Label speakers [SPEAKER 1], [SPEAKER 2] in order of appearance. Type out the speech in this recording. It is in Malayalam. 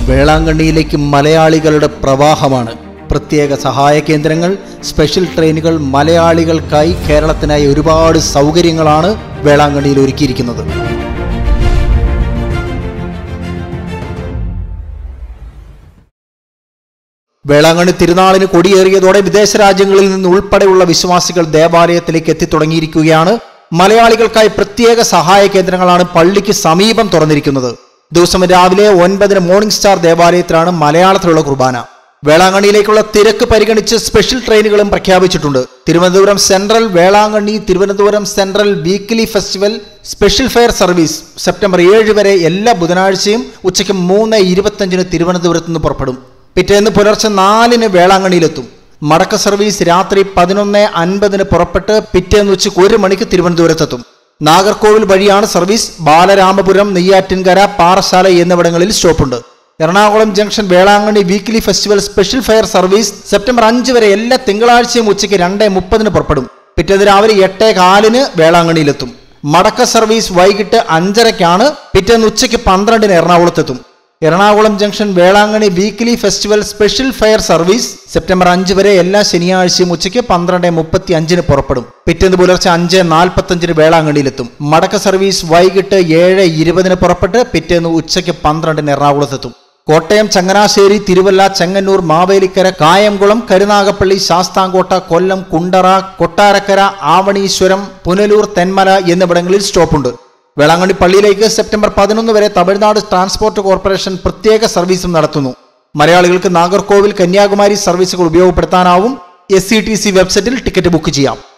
[SPEAKER 1] വേളാങ്കണ്ണിയിലേക്ക് മലയാളികളുടെ പ്രവാഹമാണ് പ്രത്യേക സഹായ കേന്ദ്രങ്ങൾ സ്പെഷ്യൽ ട്രെയിനുകൾ മലയാളികൾക്കായി കേരളത്തിനായി ഒരുപാട് സൗകര്യങ്ങളാണ് വേളാങ്കണ്ണിയിൽ ഒരുക്കിയിരിക്കുന്നത് വേളാങ്കണ്ണി തിരുനാളിന് കൊടിയേറിയതോടെ വിദേശ രാജ്യങ്ങളിൽ നിന്ന് ഉൾപ്പെടെയുള്ള വിശ്വാസികൾ ദേവാലയത്തിലേക്ക് എത്തിത്തുടങ്ങിയിരിക്കുകയാണ് മലയാളികൾക്കായി പ്രത്യേക സഹായ കേന്ദ്രങ്ങളാണ് പള്ളിക്ക് സമീപം തുറന്നിരിക്കുന്നത് ദിവസം രാവിലെ ഒൻപതിന് മോർണിംഗ് സ്റ്റാർ ദേവാലയത്തിലാണ് മലയാളത്തിലുള്ള കുർബാന വേളാങ്കണ്ണിയിലേക്കുള്ള തിരക്ക് പരിഗണിച്ച് സ്പെഷ്യൽ ട്രെയിനുകളും പ്രഖ്യാപിച്ചിട്ടുണ്ട് Thiruvananthapuram central Velankanni Thiruvananthapuram central weekly festival special fare service September ഏഴ് വരെ എല്ലാ ബുധനാഴ്ചയും ഉച്ചയ്ക്ക് മൂന്ന് ഇരുപത്തഞ്ചിന് തിരുവനന്തപുരത്ത് നിന്ന് പുറപ്പെടും പിറ്റേന്ന് പുലർച്ചെ നാലിന് വേളാങ്കണ്ണിയിലെത്തും മടക്ക സർവീസ് രാത്രി പതിനൊന്ന് അൻപതിന് പുറപ്പെട്ട് പിറ്റേന്ന് ഉച്ചയ്ക്ക് ഒരു മണിക്ക് തിരുവനന്തപുരത്തെത്തും നാഗർകോവിൽ വഴിയാണ് സർവീസ് ബാലരാമപുരം നെയ്യാറ്റിൻകര പാറശാല എന്നിവിടങ്ങളിൽ സ്റ്റോപ്പുണ്ട് Ernakulam junction Velankanni weekly festival special fare service September അഞ്ച് വരെ എല്ലാ തിങ്കളാഴ്ചയും ഉച്ചയ്ക്ക് രണ്ട് മുപ്പതിന് പുറപ്പെടും പിറ്റേന്ന് രാവിലെ എട്ടേ കാലിന് വേളാങ്കണ്ണിയിലെത്തും മടക്ക സർവീസ് വൈകിട്ട് അഞ്ചരയ്ക്കാണ് പിറ്റേന്ന് ഉച്ചയ്ക്ക് പന്ത്രണ്ടിന് എറണാകുളത്തെത്തും Ernakulam junction Velankanni weekly festival special fare service September അഞ്ച് വരെ എല്ലാ ശനിയാഴ്ചയും ഉച്ചയ്ക്ക് പന്ത്രണ്ട് മുപ്പത്തി അഞ്ചിന് പുറപ്പെടും പിറ്റേന്ന് പുലർച്ചെ അഞ്ച് നാൽപ്പത്തഞ്ചിന് വേളാങ്കണ്ണിയിലെത്തും മടക്ക സർവീസ് വൈകിട്ട് ഏഴ് ഇരുപതിന് പുറപ്പെട്ട് പിറ്റേന്ന് ഉച്ചയ്ക്ക് പന്ത്രണ്ടിന് എറണാകുളത്തെത്തും കോട്ടയം ചങ്ങനാശ്ശേരി തിരുവല്ല ചെങ്ങന്നൂർ മാവേലിക്കര കായംകുളം കരുനാഗപ്പള്ളി ശാസ്താംകോട്ട കൊല്ലം കുണ്ടറ കൊട്ടാരക്കര ആവണീശ്വരം പുനലൂർ തെന്മല എന്നിവിടങ്ങളിൽ സ്റ്റോപ്പുണ്ട് വേളാങ്കണ്ണി പള്ളിയിലേക്ക് സെപ്റ്റംബർ പതിനൊന്ന് വരെ തമിഴ്നാട് ട്രാൻസ്പോർട്ട് കോർപ്പറേഷൻ പ്രത്യേക സർവീസും നടത്തുന്നു മലയാളികൾക്ക് നാഗർകോവിൽ കന്യാകുമാരി സർവീസുകൾ ഉപയോഗപ്പെടുത്താനാവും എസ് സി ടി സി വെബ്സൈറ്റിൽ ടിക്കറ്റ് ബുക്ക് ചെയ്യാം